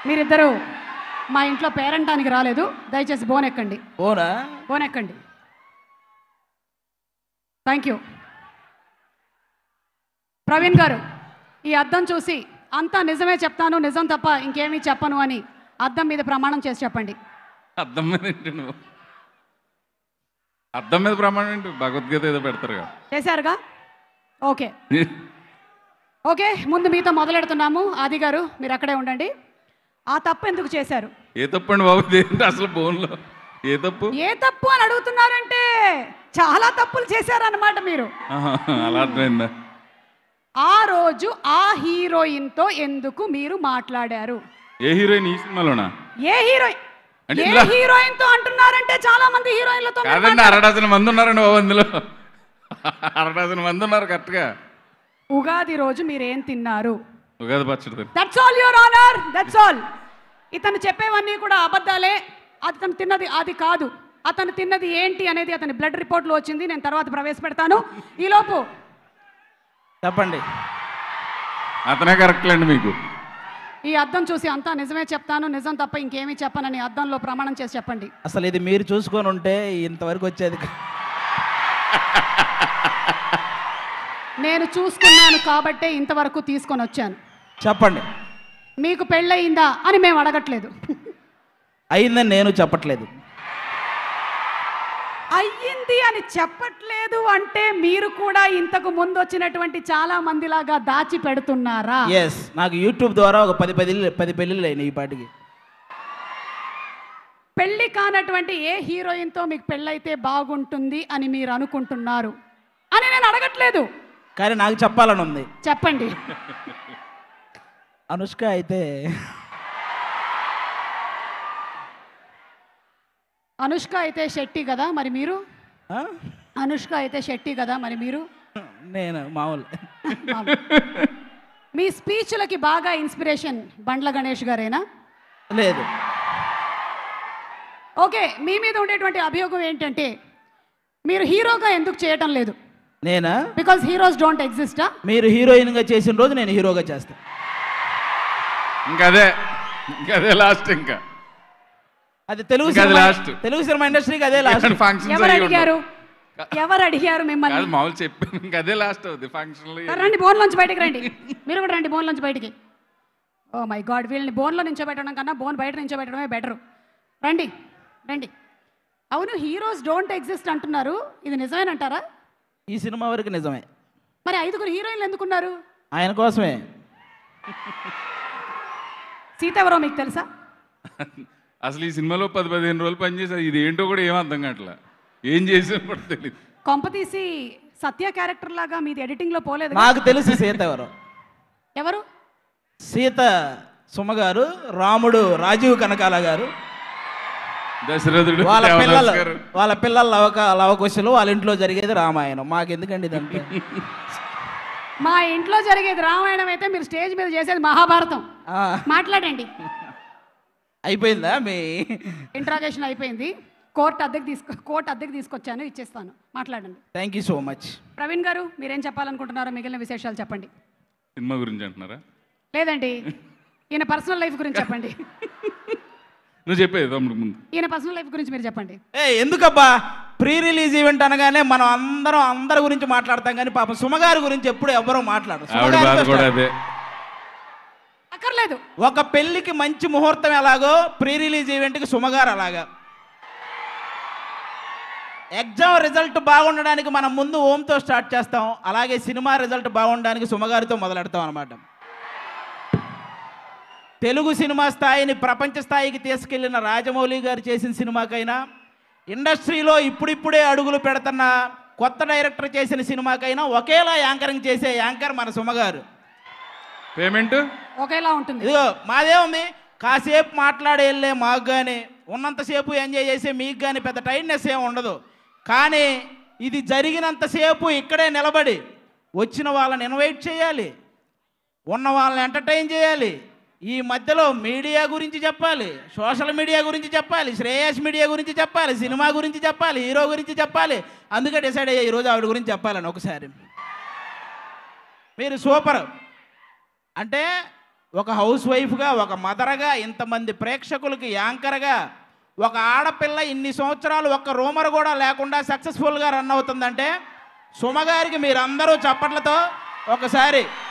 మీరిద్దరూ మా ఇంట్లో పేరంటానికి రాలేదు దయచేసి బోన్ ఎక్కండి ఓనా బోన్ ఎక్కండి థ్యాంక్ యూ ప్రవీణ్ గారు ఈ అద్దం చూసి అంతా నిజమే చెప్తాను నిజం తప్ప ఇంకేమీ చెప్పను అని అద్దం మీద ప్రమాణం చేసి చెప్పండి అద్దం మీద ఏంటి నువ్వు అద్దం మీద ప్రమాణం ఏంటి భగవద్గీత ఏదో పెడతారుగా చేశారుగా ఓకే ఓకే ముందు మీతో మొదలెడుతున్నాము ఆది గారు మీరు అక్కడే ఉండండి ఆ తప్పు ఎందుకు చేశారు ఏ తప్పండి బాబు ఏంటి అసలు ఫోన్లో ఏ తప్పు ఏ తప్పు అని అడుగుతున్నారంటే చాలా తప్పులు చేశారన్నమాట మీరు ఆహా, అలా అర్థమైందా ఆ రోజు ఆ హీరోయిన్తో ఎందుకు మీరు మాట్లాడారు ఏ హీరోయిన్ ఈ సినిమాలోనా ఏ హీరోయిన్ అంటే ఏ ఇందులో- హీరోయిన్ తో అంటున్నారంటే చాలా మంది హీరోయిన్లతో మీరు కాదండి అర డజన్ మంది ఉన్నారండి బాబు అందులో అర డజన్ మంది ఉన్నారు కరెక్ట్గా ఉగాది రోజు మీరేం తిన్నారు ఉగాది పచ్చడి తిని. That's all your honour that's all ఇతను చెప్పేవన్నీ కూడా అబద్ధాలే అతను తిన్నది అది కాదు అతను తిన్నది ఏంటి అనేది అతని బ్లడ్ రిపోర్ట్లో వచ్చింది నేను తర్వాత ప్రవేశపెడతాను ఈలోపు చెప్పండి అతనే కరెక్ట్లేండి మీకు ఈ అద్దం చూసి అంతా నిజమే చెప్తాను నిజం తప్ప ఇంకేమీ చెప్పనని అద్దంలో ప్రమాణం చేసి చెప్పండి అసలు ఇది మీరు చూసుకొని ఉంటే ఇంతవరకు వచ్చేది కా- నేను చూసుకున్నాను కాబట్టే ఇంతవరకు తీసుకొని వచ్చాను చెప్పండి మీకు పెళ్ళయిందా అని మేము అడగట్లేదు అయిందని నేను చెప్పట్లేదు అయ్యింది అని చెప్పట్లేదు అంటే మీరు కూడా ఇంతకు ముందు వచ్చినటువంటి చాలా మందిలాగా దాచి పెడుతున్నారా ఎస్ నాకు యూట్యూబ్ ద్వారా ఒక పది పది పది పెళ్ళిళ్ళు అయినాయి ఈ పాటికి పెళ్లి కానటువంటి ఏ హీరోయిన్తో మీకు పెళ్ళైతే బాగుంటుంది అని మీరు అనుకుంటున్నారు అని నేను అడగట్లేదు కానీ నాకు చెప్పాలని ఉంది చెప్పండి అనుష్క అయితే అనుష్క అయితే శెట్టి కదా మరి మీరు ఆ? అనుష్క అయితే శెట్టి కదా మరి మీరు నేను మామూలు మామూలు. మీ స్పీచ్లకి బాగా ఇన్స్పిరేషన్ బండ్ల గణేష్ గారేనా లేదు ఓకే మీ మీద ఉండేటువంటి అభియోగం ఏంటంటే మీరు హీరోగా ఎందుకు చేయటం లేదు నేనా బికాస్ హీరోస్ డోంట్ ఎగ్జిస్టా మీరు హీరోయిన్గా చేసిన రోజు నేను హీరోగా చేస్తాను ఇంకా అదే ఇంకా అదే లాస్ట్ ఇంకా అది తెలుగు ఇంకా అది సినిమా last. తెలుగు సినిమా ఇండస్ట్రీకి అదే లాస్ట్ ఫంక్షన్ ఎవరు అడిగారు ఎవరు అడిగారు మిమ్మల్ని కాదు మామూలు చెప్పాను ఇంకా అదే లాస్ట్ అవుద్ది ఫంక్షన్లో రండి బోన్ నుంచి బయటికి రండి మీరు కూడా రండి బోన్ నుంచి బయటికి ఓ మై గాడ్ వీళ్ళని బోన్లో నించోబెట్టడం కన్నా బోన్ బయట నించోబెట్టడమే బెటర్ రండి రండి అవును హీరోస్ డోంట్ ఎగ్జిస్ట్ అంటున్నారు ఇది నిజమేనంటారా ఈ సినిమా వరకు నిజమే మరి ఐదుగురు హీరోయిన్లు ఎందుకున్నారు ఆయన కోసమే సీత ఎవరో మీకు తెలుసా అసలు ఈ సినిమాలో పది పదిహేను రోజులు పనిచేసా ఇది ఏంటో కూడా ఏం అర్థం కావట్లా ఏం చేసాం కూడా తెలియదు కొంప తీసి సత్య క్యారెక్టర్ లాగా మీది ఎడిటింగ్లో పోలేదు నాకు తెలుసు సీత ఎవరు ఎవరు సీత సుమ గారు రాముడు రాజీవ్ కనకాల గారు దశరథుడు వాళ్ళ దేవదాస్ పిల్లలు గారు. వాళ్ళ పిల్లల లవక లవకుశలు వాళ్ళ ఇంట్లో జరిగేది రామాయణం మాకు ఎందుకండి ఇదంతా మా ఇంట్లో జరిగేది రామాయణం అయితే మీరు స్టేజ్ మీద చేసేది మహాభారతం ఆ, మాట్లాడండి అయిపోయిందా మీ ఇంట్రాగేషన్ అయిపోయింది కోర్టు అద్దెకి తీసుకో కోర్టు అద్దెకి తీసుకొచ్చాను ఇచ్చేస్తాను మాట్లాడండి thank you so much Praveen garu మీరేం చెప్పాలనుకుంటున్నారో మిగిలిన విశేషాలు చెప్పండి సినిమా గురించి అంటున్నారా లేదండి ఈయన పర్సనల్ లైఫ్ గురించి చెప్పండి నువ్వు చెప్పేది తమ్ముడు ముందు ఈయన పర్సనల్ లైఫ్ గురించి మీరు చెప్పండి ఏ ఎందుకబ్బా ప్రీ రిలీజ్ ఈవెంట్ అనగానే మనం అందరం అందరి గురించి మాట్లాడతాం కానీ పాపం సుమగారి గురించి ఎప్పుడు ఎవరూ మాట్లాడరు ఆవిడ బాధ సుమగారితో కూడా start. అదే అక్కర్లేదు ఒక పెళ్లికి మంచి ముహూర్తం ఎలాగో ప్రీ రిలీజ్ ఈవెంట్కి సుమగారు అలాగా ఎగ్జామ్ రిజల్ట్ బాగుండడానికి మనం ముందు ఓంతో స్టార్ట్ చేస్తాం అలాగే సినిమా రిజల్ట్ బాగుండడానికి సుమగారితో మొదలెడతాం అనమాట తెలుగు సినిమా స్థాయిని ప్రపంచ స్థాయికి తీసుకెళ్లిన రాజమౌళి గారు చేసిన సినిమాకైనా ఇండస్ట్రీలో ఇప్పుడిప్పుడే అడుగులు పెడుతున్న కొత్త డైరెక్టర్ చేసిన సినిమాకైనా ఒకేలా యాంకరింగ్ చేసే యాంకర్ మన సుమగారు పేమెంట్ ఒకేలా ఉంటుంది ఇదిగో మాదే ఉంది కాసేపు మాట్లాడి వెళ్ళే మాకు కానీ ఉన్నంతసేపు ఎంజాయ్ చేసే మీకు కానీ పెద్ద టైట్నెస్ ఏమి ఉండదు కానీ ఇది జరిగినంతసేపు ఇక్కడే నిలబడి వచ్చిన వాళ్ళని ఇన్వైట్ చేయాలి ఉన్న వాళ్ళని ఎంటర్టైన్ చేయాలి ఈ మధ్యలో మీడియా గురించి చెప్పాలి సోషల్ మీడియా గురించి చెప్పాలి శ్రేయస్ మీడియా గురించి చెప్పాలి సినిమా గురించి చెప్పాలి హీరో గురించి చెప్పాలి అందుకే డిసైడ్ అయ్యా ఈరోజు ఆవిడ గురించి చెప్పాలని ఒకసారి మీరు సూపర్ అంటే ఒక హౌస్ వైఫ్గా ఒక మదర్గా ఇంతమంది ప్రేక్షకులకి యాంకర్గా ఒక ఆడపిల్ల ఇన్ని సంవత్సరాలు ఒక్క రూమర్ కూడా లేకుండా సక్సెస్ఫుల్గా రన్ అవుతుందంటే సుమగారికి మీరందరూ చప్పట్లతో ఒకసారి